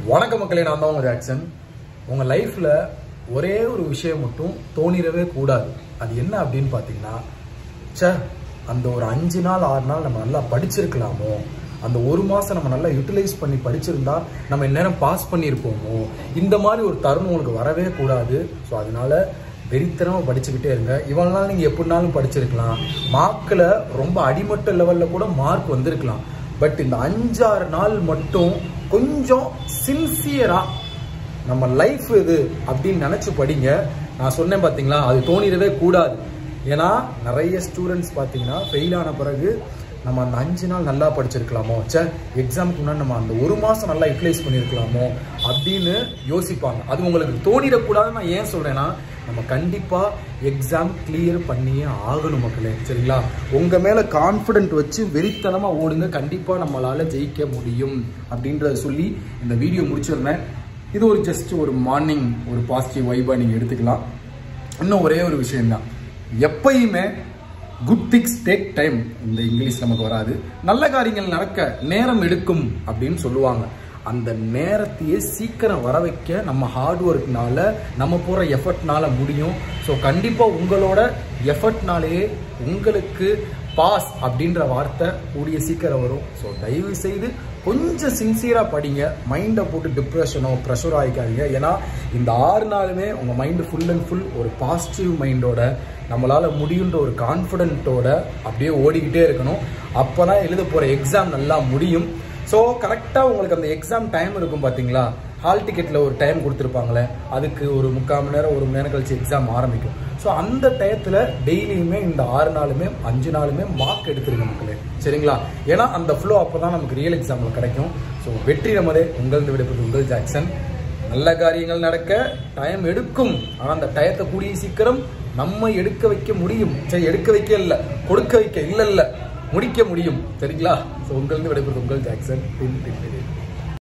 வணக்க மக்களே நான் தான் உங்க ஜாக்சன் உங்க லைஃப்ல ஒரே ஒரு விஷயம் மட்டும் தோணிடவே கூடாது அது என்ன அப்படின்னு பார்த்தீங்கன்னா ச்சே அந்த ஒரு அஞ்சு நாள் ஆறு நாள் நம்ம நல்லா படிச்சிருக்கலாமோ அந்த ஒரு மாசம் நம்ம நல்லா யூட்டிலைஸ் பண்ணி படிச்சிருந்தா நம்ம இந்நேரம் பாஸ் பண்ணியிருப்போமோ இந்த மாதிரி ஒரு தருணம் உங்களுக்கு வரவே கூடாது ஸோ அதனால வெறித்தனமா படிச்சுக்கிட்டே இருங்க இவ்வளவு நாள் நீங்க எப்படினாலும் படிச்சிருக்கலாம் மார்க்கில் ரொம்ப அடிமட்ட லெவல்ல கூட மார்க் வந்திருக்கலாம் பட் இந்த அஞ்சாறு நாள் மட்டும் கொஞ்சம் சின்சியரா நம்ம லைஃப் இது அப்படின்னு நினைச்சு படிங்க நான் சொன்னேன் பாத்தீங்களா அது தோணிடவே கூடாது ஏன்னா நிறைய ஸ்டூடெண்ட்ஸ் பார்த்தீங்கன்னா ஃபெயில் ஆன பிறகு நம்ம அந்த அஞ்சு நாள் நல்லா படிச்சிருக்கலாமோ சே எக்ஸாமுக்கு முன்னாடி நம்ம அந்த ஒரு மாதம் நல்லா யூட்டிலைஸ் பண்ணியிருக்கலாமோ அப்படின்னு யோசிப்பாங்க அது உங்களுக்கு தோணிடக்கூடாதுன்னு நான் ஏன் சொல்கிறேன்னா நம்ம கண்டிப்பாக எக்ஸாம் கிளியர் பண்ணியே ஆகணும் மக்களே சரிங்களா உங்கள் மேலே கான்ஃபிடென்ட் வச்சு வெறித்தனமாக ஓடுங்க கண்டிப்பாக நம்மளால் ஜெயிக்க முடியும் அப்படின்றத சொல்லி இந்த வீடியோ முடிச்சிருந்தேன் இது ஒரு ஜஸ்ட் ஒரு மார்னிங் ஒரு பாசிட்டிவ் வைபாக நீங்கள் எடுத்துக்கலாம் இன்னும் ஒரே ஒரு விஷயம்தான் எப்பயுமே குட் திங்ஸ் டேக் டைம் இந்த இங்கிலீஷ் நமக்கு வராது நல்ல காரியங்கள் நடக்க நேரம் எடுக்கும் அப்படின்னு சொல்லுவாங்க அந்த நேரத்தையே சீக்கிரம் வர வைக்க நம்ம ஹார்ட் ஒர்க்னால நம்ம போகிற எஃபர்ட்னால முடியும் ஸோ கண்டிப்பாக உங்களோட எஃபர்ட்னாலேயே உங்களுக்கு பாஸ் அப்படின்ற வார்த்தை கூடிய சீக்கிரம் வரும் ஸோ தயவு செய்து கொஞ்சம் சின்சியராக படிங்க மைண்டை போட்டு டிப்ரெஷனோ ப்ரெஷரோ ஆகிக்காதீங்க ஏன்னா இந்த ஆறு நாளுமே உங்கள் மைண்டு ஃபுல் அண்ட் ஃபுல் ஒரு பாசிட்டிவ் மைண்டோட நம்மளால் முடியுன்ற ஒரு கான்ஃபிடென்ட்டோட அப்படியே ஓடிக்கிட்டே இருக்கணும் அப்போ தான் எழுத போகிற எக்ஸாம் நல்லா முடியும் ஸோ கரெக்டாக உங்களுக்கு அந்த எக்ஸாம் டைம் இருக்கும் பார்த்தீங்களா ஹால் டிக்கெட்டில் ஒரு டைம் கொடுத்துருப்பாங்களே அதுக்கு ஒரு முக்கால் மணி நேரம் ஒரு மணி நேரம் கழிச்சு எக்ஸாம் ஆரம்பிக்கும் ஸோ அந்த டயத்தில் டெய்லியுமே இந்த ஆறு நாளுமே அஞ்சு நாளுமே மார்க் எடுத்துருங்க மக்களே சரிங்களா ஏன்னா அந்த ஃப்ளோ அப்போ தான் நமக்கு ரியல் எக்ஸாமில் கிடைக்கும் ஸோ வெற்றி நமதே உங்கள் விடைபெற்று உங்கள் ஜாக்சன் நல்ல காரியங்கள் நடக்க டைம் எடுக்கும் ஆனால் அந்த டயத்தை கூடிய சீக்கிரம் நம்ம எடுக்க வைக்க முடியும் சரி எடுக்க வைக்க இல்லை கொடுக்க வைக்க இல்லை இல்லை முடிக்க முடியும் சரிங்களா ஸோ உங்கள் விடைபெறுது உங்கள் ஜாக்சன் டின் டின் டின்